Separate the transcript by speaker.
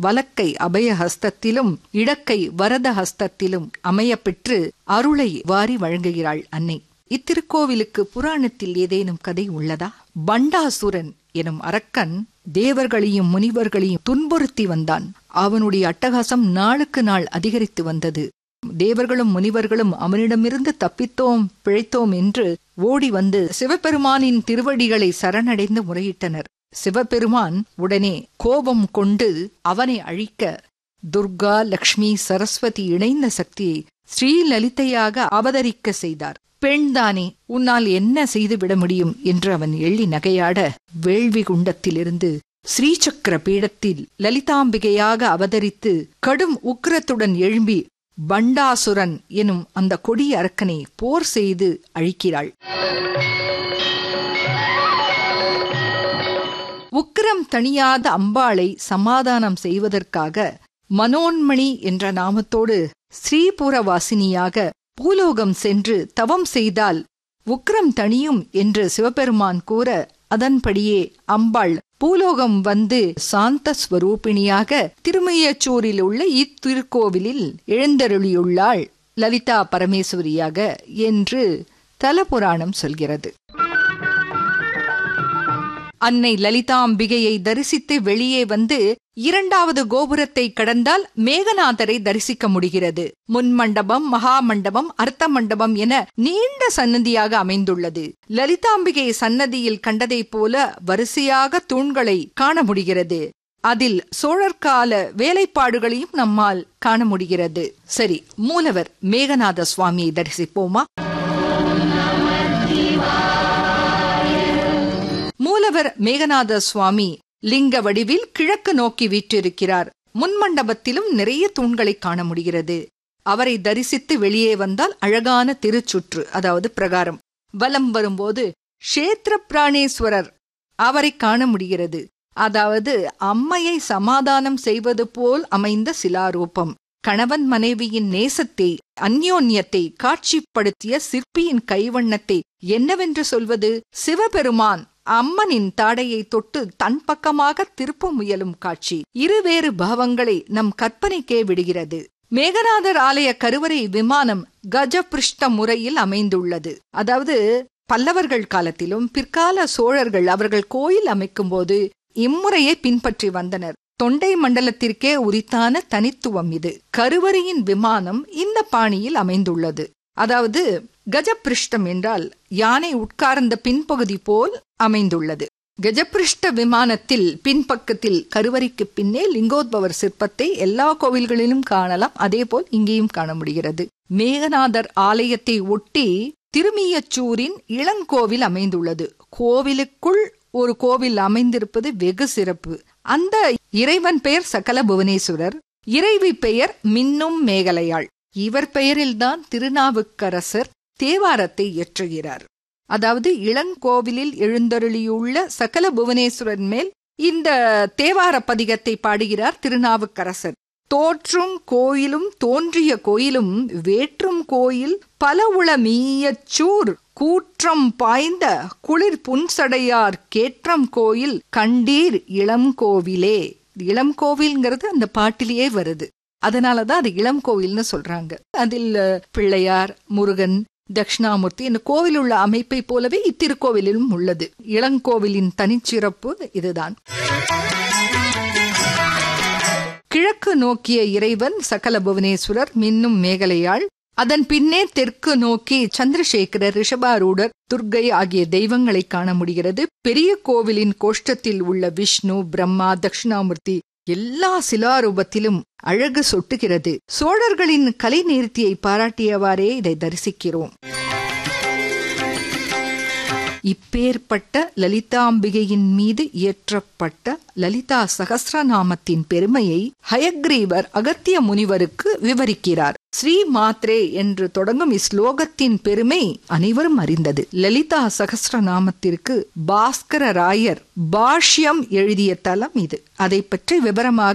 Speaker 1: வலக்கை அபய ஹஸ்தத்திலும் இடக்கை வரத ஹஸ்தத்திலும் அமையப்பெற்று அருளை வாரி வழங்குகிறாள் அன்னை இத்திருக்கோவிலுக்கு புராணத்தில் ஏதேனும் கதை உள்ளதா பண்டாசுரன் எனும் அரக்கன் தேவர்களையும் முனிவர்களையும் துன்புறுத்தி வந்தான் அவனுடைய அட்டகாசம் நாளுக்கு நாள் அதிகரித்து வந்தது தேவர்களும் முனிவர்களும் அவனிடமிருந்து தப்பித்தோம் பிழைத்தோம் என்று ஓடி வந்து சிவபெருமானின் திருவடிகளை சரணடைந்து முறையிட்டனர் சிவபெருமான் உடனே கோபம் கொண்டு அவனை அழிக்க துர்கா லக்ஷ்மி சரஸ்வதி இணைந்த சக்தியை ஸ்ரீலலிதையாக அவதரிக்க செய்தார் பெண்தானே உன்னால் என்ன செய்துவிட முடியும் என்று அவன் எள்ளி நகையாட வேள்வி குண்டத்திலிருந்து ஸ்ரீசக்கர பீடத்தில் லலிதாம்பிகையாக அவதரித்து கடும் உக்கிரத்துடன் எழும்பி பண்டாசுரன் எனும் அந்த கொடிய அரக்கனை போர் செய்து அழிக்கிறாள் உக்கிரம் தணியாத அம்பாளை சமாதானம் செய்வதற்காக மனோன்மணி என்ற நாமத்தோடு ஸ்ரீபுரவாசினியாக பூலோகம் சென்று தவம் செய்தால் உக்கிரம் தணியும் என்று சிவபெருமான் கூற அதன்படியே அம்பாள் பூலோகம் வந்து சாந்த ஸ்வரூபிணியாக திருமையச்சூரில் உள்ள இத்திருக்கோவிலில் எழுந்தருளியுள்ளாள் லலிதா பரமேஸ்வரியாக என்று தலபுராணம் சொல்கிறது அன்னை லலிதாம்பிகையை தரிசித்து வெளியே வந்து இரண்டாவது கோபுரத்தை கடந்தால் மேகநாதரை தரிசிக்க முடிகிறது முன்மண்டபம் மகாமண்டபம் அர்த்த மண்டபம் என நீண்ட சன்னதியாக அமைந்துள்ளது லலிதாம்பிகை சன்னதியில் கண்டதைப் போல வரிசையாக தூண்களை காண முடிகிறது அதில் சோழர்கால வேலைப்பாடுகளையும் நம்மால் காண முடிகிறது சரி மூலவர் மேகநாத சுவாமியை தரிசிப்போமா மூலவர் மேகநாத சுவாமி லிங்க வடிவில் கிழக்கு நோக்கி வீற்றிருக்கிறார் முன்மண்டபத்திலும் நிறைய தூண்களை காண முடிகிறது அவரை தரிசித்து வெளியே வந்தால் அழகான திருச்சுற்று அதாவது பிரகாரம் வலம் வரும்போது க்ஷேத்திர பிராணேஸ்வரர் அவரை காண முடிகிறது அதாவது அம்மையை சமாதானம் செய்வது போல் அமைந்த சிலாரூபம் கணவன் மனைவியின் நேசத்தை அந்யோன்யத்தை காட்சிப்படுத்திய சிற்பியின் கைவண்ணத்தை என்னவென்று சொல்வது சிவபெருமான் அம்மனின் தாடையை தொட்டு தன் பக்கமாக திருப்ப முயலும் காட்சி இருவேறு பாவங்களை நம் கற்பனைக்கே விடுகிறது மேகநாதர் ஆலய கருவறை விமானம் கஜபிருஷ்ட முறையில் அமைந்துள்ளது அதாவது பல்லவர்கள் காலத்திலும் பிற்கால சோழர்கள் அவர்கள் கோயில் அமைக்கும்போது இம்முறையை பின்பற்றி வந்தனர் தொண்டை மண்டலத்திற்கே உரித்தான தனித்துவம் இது கருவறையின் விமானம் இந்த பாணியில் அமைந்துள்ளது அதாவது கஜபிருஷ்டம் என்றால் யானை உட்கார்ந்த பின்பகுதி போல் அமைந்துள்ளது கஜபிருஷ்ட விமானத்தில் பின்பக்கத்தில் கருவறைக்கு பின்னே லிங்கோத்பவர் சிற்பத்தை எல்லா கோவில்களிலும் காணலாம் அதேபோல் இங்கேயும் காண முடிகிறது மேகநாதர் ஆலயத்தை ஒட்டி திருமியச்சூரின் இளங்கோவில் அமைந்துள்ளது கோவிலுக்குள் ஒரு கோவில் அமைந்திருப்பது வெகு சிறப்பு அந்த இறைவன் பெயர் சகல புவனேஸ்வரர் இறைவி பெயர் மின்னும் மேகலையாள் இவர் பெயரில்தான் திருநாவுக்கரசர் தேவாரத்தை இயற்றுகிறார் அதாவது இளங்கோவிலில் எழுந்தருளியுள்ள சகல புவனேஸ்வரன் மேல் இந்த தேவார பதிகத்தை பாடுகிறார் திருநாவுக்கரசர் தோற்றும் கோயிலும் தோன்றிய கோயிலும் வேற்றும் கோயில் பல உள மீயச்சூர் கூற்றம் பாய்ந்த குளிர் புன்சடையார் கேற்றம் கோயில் கண்டீர் இளங்கோவிலே இளங்கோவில்ங்கிறது அந்த பாட்டிலேயே வருது அதனாலதான் அது இளம் கோவில்னு சொல்றாங்க அதில் பிள்ளையார் முருகன் தட்சிணாமூர்த்தி இந்த கோவில் உள்ள அமைப்பை போலவே இத்திருக்கோவிலிலும் உள்ளது இளங்கோவிலின் தனிச்சிறப்பு இதுதான் கிழக்கு நோக்கிய இறைவன் சகல புவனேஸ்வரர் மின்னும் மேகலையாள் அதன் பின்னே தெற்கு நோக்கி சந்திரசேகரர் ரிஷபாரூடர் துர்கை ஆகிய தெய்வங்களை காண முடிகிறது பெரிய கோவிலின் கோஷ்டத்தில் உள்ள விஷ்ணு பிரம்மா தட்சிணாமூர்த்தி எல்லா சிலாரூபத்திலும் அழகு சொட்டுகிறது சோழர்களின் கலை நேர்த்தியை பாராட்டியவாறே இதை தரிசிக்கிறோம் இப்பேற்பட்ட லலிதாம்பிகையின் மீது இயற்றப்பட்ட லலிதா சகசிரநாமத்தின் பெருமையை ஹயக்ரீவர் அகத்திய முனிவருக்கு விவரிக்கிறார் ஸ்ரீ மாத்ரே என்று தொடங்கும் இஸ்லோகத்தின் பெருமை அனைவரும் அறிந்தது லலிதா சகசிரநாமத்திற்கு பாஸ்கர ராயர் பாஷ்யம் எழுதிய தலம் இது அதை பற்றி விவரமாக